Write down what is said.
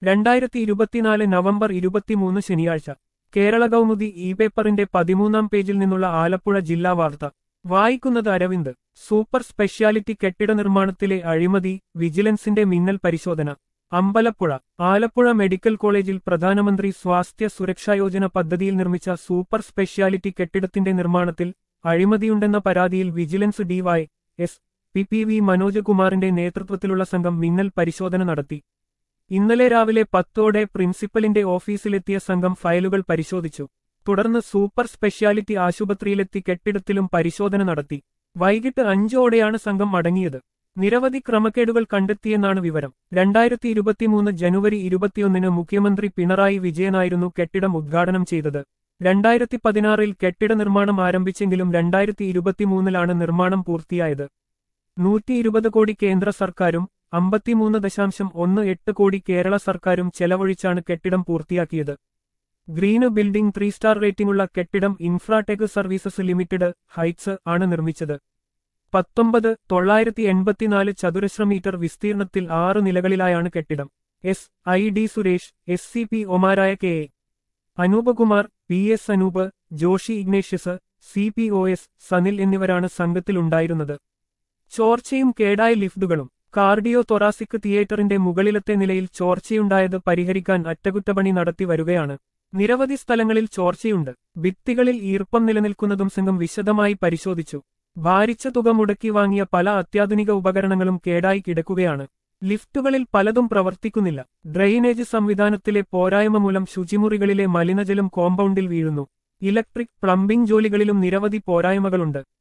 രണ്ടായിരത്തി ഇരുപത്തിനാല് നവംബർ ഇരുപത്തിമൂന്ന് ശനിയാഴ്ച കേരള കൗമുദി ഇ പേപ്പറിന്റെ പതിമൂന്നാം പേജിൽ നിന്നുള്ള ആലപ്പുഴ ജില്ലാ വാർത്ത വായിക്കുന്നത് അരവിന്ദ് സൂപ്പർ സ്പെഷ്യാലിറ്റി കെട്ടിട നിർമ്മാണത്തിലെ അഴിമതി വിജിലൻസിന്റെ മിന്നൽ പരിശോധന അമ്പലപ്പുഴ ആലപ്പുഴ മെഡിക്കൽ കോളേജിൽ പ്രധാനമന്ത്രി സ്വാസ്ഥ്യ സുരക്ഷാ യോജന പദ്ധതിയിൽ നിർമ്മിച്ച സൂപ്പർ സ്പെഷ്യാലിറ്റി കെട്ടിടത്തിന്റെ നിർമ്മാണത്തിൽ അഴിമതിയുണ്ടെന്ന പരാതിയിൽ vigilance DY S P P V മനോജകുമാറിന്റെ നേതൃത്വത്തിലുള്ള സംഘം മിന്നൽ പരിശോധന നടത്തി ഇന്നലെ രാവിലെ പത്തോടെ പ്രിൻസിപ്പലിന്റെ ഓഫീസിലെത്തിയ സംഘം ഫയലുകൾ പരിശോധിച്ചു തുടർന്ന് സൂപ്പർ സ്പെഷ്യാലിറ്റി ആശുപത്രിയിലെത്തി കെട്ടിടത്തിലും പരിശോധന നടത്തി വൈകിട്ട് അഞ്ചോടെയാണ് സംഘം മടങ്ങിയത് നിരവധി ക്രമക്കേടുകൾ കണ്ടെത്തിയെന്നാണ് വിവരം രണ്ടായിരത്തി ഇരുപത്തിമൂന്ന് ജനുവരി ഇരുപത്തിയൊന്നിന് മുഖ്യമന്ത്രി പിണറായി വിജയനായിരുന്നു കെട്ടിടം ഉദ്ഘാടനം ചെയ്തത് രണ്ടായിരത്തി പതിനാറിൽ കെട്ടിട നിർമ്മാണം ആരംഭിച്ചെങ്കിലും രണ്ടായിരത്തി ഇരുപത്തിമൂന്നിലാണ് നിർമ്മാണം പൂർത്തിയായത് നൂറ്റി ഇരുപത് കോടി കേന്ദ്ര സർക്കാരും അമ്പത്തിമൂന്ന് ദശാംശം ഒന്ന് എട്ട് കോടി കേരള സർക്കാരും ചെലവഴിച്ചാണ് കെട്ടിടം പൂർത്തിയാക്കിയത് ഗ്രീന് ബിൽഡിംഗ് ത്രീ സ്റ്റാർ റേറ്റിംഗുള്ള കെട്ടിടം ഇൻഫ്രാടെക് സർവീസസ് ലിമിറ്റഡ് ഹൈറ്റ്സ് ആണ് നിർമ്മിച്ചത് പത്തൊമ്പത് തൊള്ളായിരത്തി എൺപത്തിനാല് ചതുരശ്ര മീറ്റർ വിസ്തീർണത്തിൽ ആറ് നിലകളിലായാണ് കെട്ടിടം S I D Suresh S C P ഒമാരായ K A Anoopakumar P S Anoop Joshi Ignatius C P O S Sanil എന്നിവരാണ് സംഘത്തിലുണ്ടായിരുന്നത് ചോർച്ചയും കേടായ ലിഫ്റ്റുകളും കാർഡിയോ തൊറാസിക് തിയേറ്ററിന്റെ മുകളിലത്തെ നിലയിൽ ചോർച്ചയുണ്ടായത് പരിഹരിക്കാൻ അറ്റകുറ്റപ്പണി നടത്തി വരികയാണ് നിരവധി സ്ഥലങ്ങളിൽ ചോർച്ചയുണ്ട് ഭിത്തികളിൽ ഈർപ്പം നിലനിൽക്കുന്നതും സംഘം വിശദമായി പരിശോധിച്ചു ഭാരിച്ച തുക മുടക്കി വാങ്ങിയ പല അത്യാധുനിക ഉപകരണങ്ങളും കേടായി കിടക്കുകയാണ് ലിഫ്റ്റുകളിൽ പലതും പ്രവർത്തിക്കുന്നില്ല ഡ്രെയിനേജ് സംവിധാനത്തിലെ പോരായ്മ മൂലം ശുചിമുറികളിലെ മലിനജലം കോമ്പൗണ്ടിൽ വീഴുന്നു ഇലക്ട്രിക് പ്ലംബിംഗ് ജോലികളിലും നിരവധി പോരായ്മകളുണ്ട്